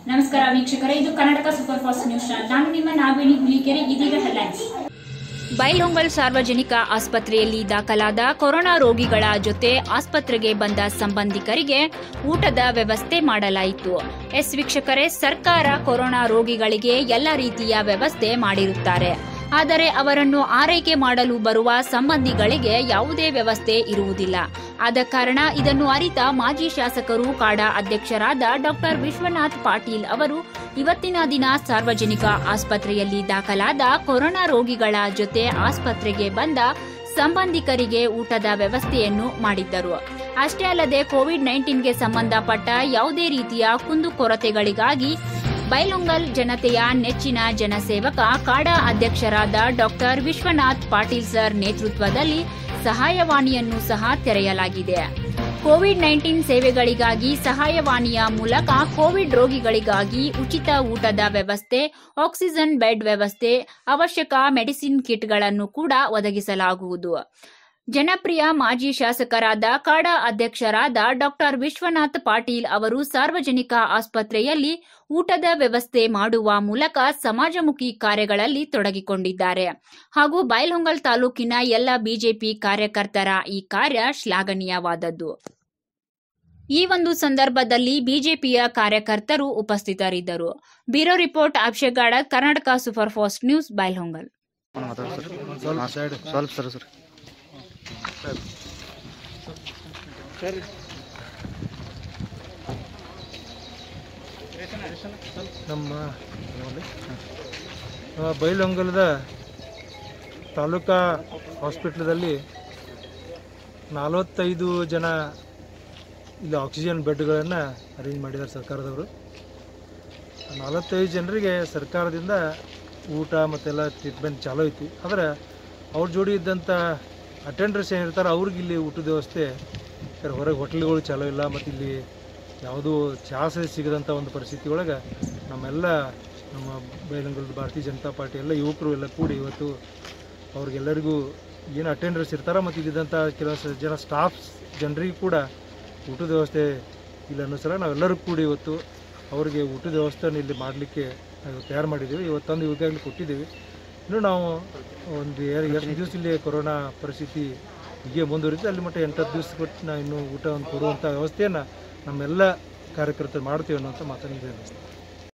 ನಮಸ್ಕಾರ ವೀಕ್ಷಕರೇ ಇದು Karnataka super fast news channel ನಾನು ನಿಮ್ಮ ನಾಗವೇಣಿ ಹುಲಿಕೆರೆ ಇದೀಗ ಹೆಡ್ಲೈನ್ಸ್ ಬೈಲೊಂಗಲ್ ಸಾರ್ವಜನಿಕ ಆಸ್ಪತ್ರೆಯಲ್ಲಿ ದಾಖಲಾದ ಕೊರೋನಾ ರೋಗಿಗಳ ಜೊತೆ ಆಸ್ಪತ್ರೆಗೆ ಬಂದ ಸಂಬಂಧಿಕರಿಗೆ ಊಟದ ವ್ಯವಸ್ಥೆ ಮಾಡಲಾಯಿತು ಎಸ್ ವೀಕ್ಷಕರೇ ಸರ್ಕಾರ ಕೊರೋನಾ ರೋಗಿಗಳಿಗೆ ಎಲ್ಲ ರೀತಿಯ ವ್ಯವಸ್ಥೆ ಮಾಡಿರುತ್ತಾರೆ ಆದರೆ ಅವರನ್ನು ಆರೈಕೆ ಮಾಡಲು ಬರುವ ಸಂಬಂಧಿಗಳಿಗೆ ಯಾವುದೇ ವ್ಯವಸ್ಥೆ ಇರುವುದಿಲ್ಲ ಆದ ಕಾರಣ ಇದನ್ನು ಅರಿತ ಮಾಜಿ ಶಾಸಕರು ಕಾಡಾ ಅಧ್ಯಕ್ಷರಾದ ಡಾಕ್ಟರ್ ವಿಶ್ವನಾಥ್ ಪಾಟೀಲ್ ಅವರು ಇವತ್ತಿನ ದಿನ ಸಾರ್ವಜನಿಕ ಆಸ್ಪತ್ರೆಯಲ್ಲಿ ದಾಖಲಾದ ಕೊರೋನಾ ರೋಗಿಗಳ ಜೊತೆ ಆಸ್ಪತ್ರೆಗೆ ಬಂದ ಸಂಬಂಧಿಕರಿಗೆ ಊಟದ ವ್ಯವಸ್ಥೆಯನ್ನು ಮಾಡಿದ್ದರು ಅಷ್ಟೇ ಅಲ್ಲದೆ ಕೋವಿಡ್ ನೈನ್ಟೀನ್ಗೆ ಸಂಬಂಧಪಟ್ಟ ಯಾವುದೇ ರೀತಿಯ ಕುಂದುಕೊರತೆಗಳಿಗಾಗಿ ಬೈಲೊಂಗಲ್ ಜನತೆಯ ನೆಚ್ಚಿನ ಜನಸೇವಕ ಕಾಡಾ ಅಧ್ಯಕ್ಷರಾದ ಡಾಕ್ಟರ್ ವಿಶ್ವನಾಥ್ ಪಾಟೀಲ್ ಸರ್ ನೇತೃತ್ವದಲ್ಲಿ ಸಹಾಯವಾಣಿಯನ್ನು ಸಹ ತೆರೆಯಲಾಗಿದೆ ಕೋವಿಡ್ ನೈನ್ಟೀನ್ ಸೇವೆಗಳಿಗಾಗಿ ಸಹಾಯವಾಣಿಯ ಮೂಲಕ ಕೋವಿಡ್ ರೋಗಿಗಳಿಗಾಗಿ ಉಚಿತ ಊಟದ ವ್ಯವಸ್ಥೆ ಆಕ್ಸಿಜನ್ ಬೆಡ್ ವ್ಯವಸ್ಥೆ ಅವಶ್ಯಕ ಮೆಡಿಸಿನ್ ಕಿಟ್ಗಳನ್ನು ಕೂಡ ಒದಗಿಸಲಾಗುವುದು ಜನಪ್ರಿಯ ಮಾಜಿ ಶಾಸಕರಾದ ಕಾಡಾ ಅಧ್ಯಕ್ಷರಾದ ಡಾಕ್ಟರ್ ವಿಶ್ವನಾಥ್ ಪಾಟೀಲ್ ಅವರು ಸಾರ್ವಜನಿಕ ಆಸ್ಪತ್ರೆಯಲ್ಲಿ ಊಟದ ವ್ಯವಸ್ಥೆ ಮಾಡುವ ಮೂಲಕ ಸಮಾಜಮುಖಿ ಕಾರ್ಯಗಳಲ್ಲಿ ತೊಡಗಿಕೊಂಡಿದ್ದಾರೆ ಹಾಗೂ ಬೈಲಹೊಂಗಲ್ ತಾಲೂಕಿನ ಎಲ್ಲ ಬಿಜೆಪಿ ಕಾರ್ಯಕರ್ತರ ಈ ಕಾರ್ಯ ಶ್ಲಾಘನೀಯವಾದದ್ದು ಈ ಒಂದು ಸಂದರ್ಭದಲ್ಲಿ ಬಿಜೆಪಿಯ ಕಾರ್ಯಕರ್ತರು ಉಪಸ್ಥಿತರಿದ್ದರು bureau report Abhishek Karnataka super fast news Bailhongal ಸ್ವಲ್ಪ ಸೈಡ್ ಸ್ವಲ್ಪ ಸರ್ ಸರ್ ನಮ್ಮ ನಮ್ಮ ಬೈಲಹೊಂಗಲದ ತಾಲೂಕಾ ಹಾಸ್ಪಿಟ್ಲದಲ್ಲಿ ನಲವತ್ತೈದು ಜನ ಇಲ್ಲಿ ಆಕ್ಸಿಜನ್ ಬೆಡ್ಗಳನ್ನು ಅರೇಂಜ್ ಮಾಡಿದ್ದಾರೆ ಸರ್ಕಾರದವರು ನಲವತ್ತೈದು ಜನರಿಗೆ ಸರ್ಕಾರದಿಂದ ಊಟ ಮತ್ತೆಲ್ಲ ಟ್ರೀಟ್ಮೆಂಟ್ ಚಾಲೂ ಐತಿ ಆದರೆ ಅವ್ರ ಜೋಡಿ ಇದ್ದಂಥ ಅಟೆಂಡರ್ಸ್ ಏನಿರ್ತಾರೆ ಅವ್ರಿಗೆ ಇಲ್ಲಿ ಊಟದ ವ್ಯವಸ್ಥೆ ಯಾಕಂದ್ರೆ ಹೊರಗೆ ಹೋಟ್ಲ್ಗಳು ಚಾಲೂ ಇಲ್ಲ ಮತ್ತು ಇಲ್ಲಿ ಯಾವುದೂ ಚಾಸ ಸಿಗದಂಥ ಒಂದು ಪರಿಸ್ಥಿತಿ ಒಳಗೆ ನಮ್ಮೆಲ್ಲ ನಮ್ಮ ಬೈಲಂಗಲದ ಭಾರತೀಯ ಜನತಾ ಪಾರ್ಟಿ ಎಲ್ಲ ಯುವಕರು ಎಲ್ಲ ಕೂಡಿ ಇವತ್ತು ಅವ್ರಿಗೆಲ್ಲರಿಗೂ ಏನು ಅಟೆಂಡರ್ಸ್ ಇರ್ತಾರೆ ಮತ್ತು ಇಲ್ಲಿದ್ದಂಥ ಕೆಲವೊಂದು ಜನ ಸ್ಟಾಫ್ಸ್ ಜನರಿಗೂ ಕೂಡ ಊಟದ ವ್ಯವಸ್ಥೆ ಇಲ್ಲ ಅನ್ನೋ ಸಲ ನಾವೆಲ್ಲರೂ ಕೂಡಿ ಇವತ್ತು ಅವರಿಗೆ ಊಟದ ವ್ಯವಸ್ಥೆನ ಇಲ್ಲಿ ಮಾಡಲಿಕ್ಕೆ ನಾವು ತಯಾರು ಮಾಡಿದ್ದೀವಿ ಇವತ್ತೊಂದು ಈಗಾಗಲೇ ಕೊಟ್ಟಿದ್ದೀವಿ ಇನ್ನು ನಾವು ಒಂದು ಎರಡು ಎಷ್ಟು ದಿವಸ ಇಲ್ಲಿ ಕೊರೋನಾ ಪರಿಸ್ಥಿತಿ ಹೀಗೆ ಮುಂದುವರಿತು ಅಲ್ಲಿ ಮಟ್ಟ ಎಂಟತ್ತು ದಿವಸ ಕೊಟ್ಟು ನಾವು ಇನ್ನೂ ಊಟವನ್ನು ಕೊಡುವಂಥ ವ್ಯವಸ್ಥೆಯನ್ನು ನಮ್ಮೆಲ್ಲ ಕಾರ್ಯಕರ್ತರು ಮಾಡ್ತೀವಿ ಅನ್ನೋಂಥ ಮಾತನ್ನು ಇದೆ